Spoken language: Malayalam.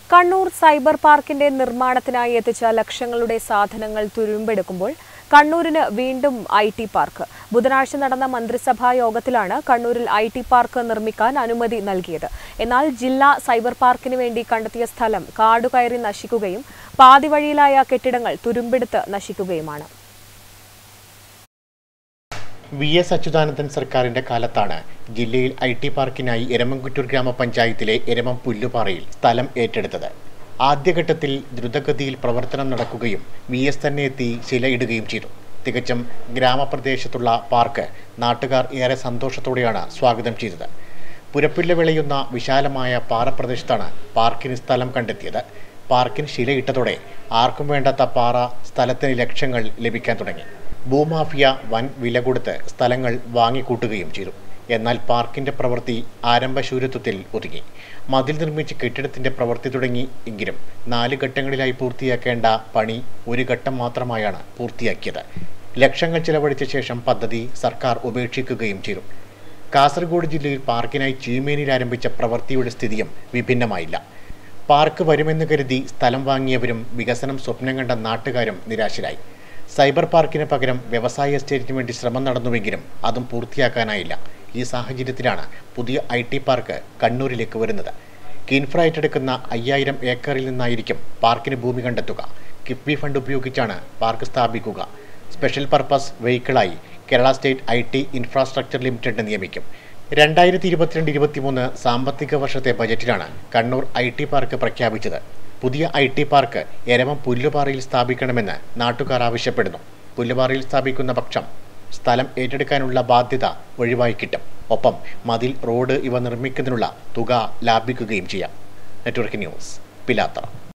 കണ്ണൂർ സൈബർ പാർക്കിന്റെ നിർമ്മാണത്തിനായി എത്തിച്ച ലക്ഷങ്ങളുടെ സാധനങ്ങൾ തുരുമ്പെടുക്കുമ്പോൾ കണ്ണൂരിന് വീണ്ടും ഐ ടി പാർക്ക് ബുധനാഴ്ച നടന്ന മന്ത്രിസഭാ യോഗത്തിലാണ് കണ്ണൂരിൽ ഐ ടി പാർക്ക് നിർമ്മിക്കാൻ അനുമതി നൽകിയത് എന്നാൽ ജില്ലാ സൈബർ പാർക്കിന് വേണ്ടി കണ്ടെത്തിയ സ്ഥലം കാടുകയറി നശിക്കുകയും പാതി വഴിയിലായ കെട്ടിടങ്ങൾ തുരുമ്പെടുത്ത് നശിക്കുകയുമാണ് വി എസ് അച്യുതാനന്ദൻ സർക്കാരിന്റെ കാലത്താണ് ജില്ലയിൽ ഐ ടി പാർക്കിനായി എരമംകുറ്റൂർ ഗ്രാമപഞ്ചായത്തിലെ എരമം പുല്ലുപാറയിൽ സ്ഥലം ഏറ്റെടുത്തത് ആദ്യഘട്ടത്തിൽ ദ്രുതഗതിയിൽ പ്രവർത്തനം നടക്കുകയും വി എസ് തന്നെ എത്തി ശിലയിടുകയും ചെയ്തു തികച്ചും ഗ്രാമപ്രദേശത്തുള്ള പാർക്ക് നാട്ടുകാർ ഏറെ സന്തോഷത്തോടെയാണ് സ്വാഗതം ചെയ്തത് പുരപ്പില്ല വിളയുന്ന വിശാലമായ പാറപ്രദേശത്താണ് പാർക്കിന് സ്ഥലം കണ്ടെത്തിയത് പാർക്കിന് ശിലയിട്ടതോടെ ആർക്കും വേണ്ടാത്ത പാറ സ്ഥലത്തിന് ലക്ഷങ്ങൾ ലഭിക്കാൻ തുടങ്ങി ഭൂമാഫിയ വൻ വില കൊടുത്ത് സ്ഥലങ്ങൾ വാങ്ങിക്കൂട്ടുകയും ചെയ്തു എന്നാൽ പാർക്കിന്റെ പ്രവൃത്തി ആരംഭശൂരത്വത്തിൽ ഒതുങ്ങി മതിൽ നിർമ്മിച്ച് കെട്ടിടത്തിന്റെ പ്രവൃത്തി തുടങ്ങി എങ്കിലും നാല് ഘട്ടങ്ങളിലായി പൂർത്തിയാക്കേണ്ട പണി ഒരു ഘട്ടം മാത്രമായാണ് പൂർത്തിയാക്കിയത് ലക്ഷങ്ങൾ ചിലവഴിച്ച ശേഷം പദ്ധതി സർക്കാർ ഉപേക്ഷിക്കുകയും ചെയ്തു കാസർഗോഡ് ജില്ലയിൽ പാർക്കിനായി ചീമേനിയിൽ ആരംഭിച്ച പ്രവൃത്തിയുടെ സ്ഥിതിയും വിഭിന്നമായില്ല പാർക്ക് വരുമെന്ന് കരുതി സ്ഥലം വാങ്ങിയവരും വികസനം സ്വപ്നം കണ്ട നാട്ടുകാരും നിരാശരായി സൈബർ പാർക്കിന് പകരം വ്യവസായ എസ്റ്റേറ്റിന് വേണ്ടി ശ്രമം നടന്നുവെങ്കിലും അതും പൂർത്തിയാക്കാനായില്ല ഈ സാഹചര്യത്തിലാണ് പുതിയ ഐ ടി പാർക്ക് കണ്ണൂരിലേക്ക് വരുന്നത് കിൻഫ്ര ഏറ്റെടുക്കുന്ന അയ്യായിരം ഏക്കറിൽ നിന്നായിരിക്കും പാർക്കിന് ഭൂമി കണ്ടെത്തുക കിഫ്ബി ഫണ്ട് ഉപയോഗിച്ചാണ് പാർക്ക് സ്ഥാപിക്കുക സ്പെഷ്യൽ പർപ്പസ് വെഹിക്കിളായി Kerala state I T infrastructure limited നിയമിക്കും രണ്ടായിരത്തി ഇരുപത്തിരണ്ട് ഇരുപത്തിമൂന്ന് സാമ്പത്തിക വർഷത്തെ ബജറ്റിലാണ് കണ്ണൂർ ഐ ടി പാർക്ക് പ്രഖ്യാപിച്ചത് പുതിയ ഐ ടി പാർക്ക് എരമം പുല്ലുപാറയിൽ സ്ഥാപിക്കണമെന്ന് നാട്ടുകാർ ആവശ്യപ്പെടുന്നു പുല്ലുപാറയിൽ സ്ഥാപിക്കുന്ന പക്ഷം സ്ഥലം ഏറ്റെടുക്കാനുള്ള ബാധ്യത ഒഴിവായി കിട്ടും ഒപ്പം മതിൽ റോഡ് ഇവ നിർമ്മിക്കുന്നതിനുള്ള തുക ലാഭിക്കുകയും ചെയ്യാം നെറ്റ്വർക്ക് ന്യൂസ് പിലാത്തറ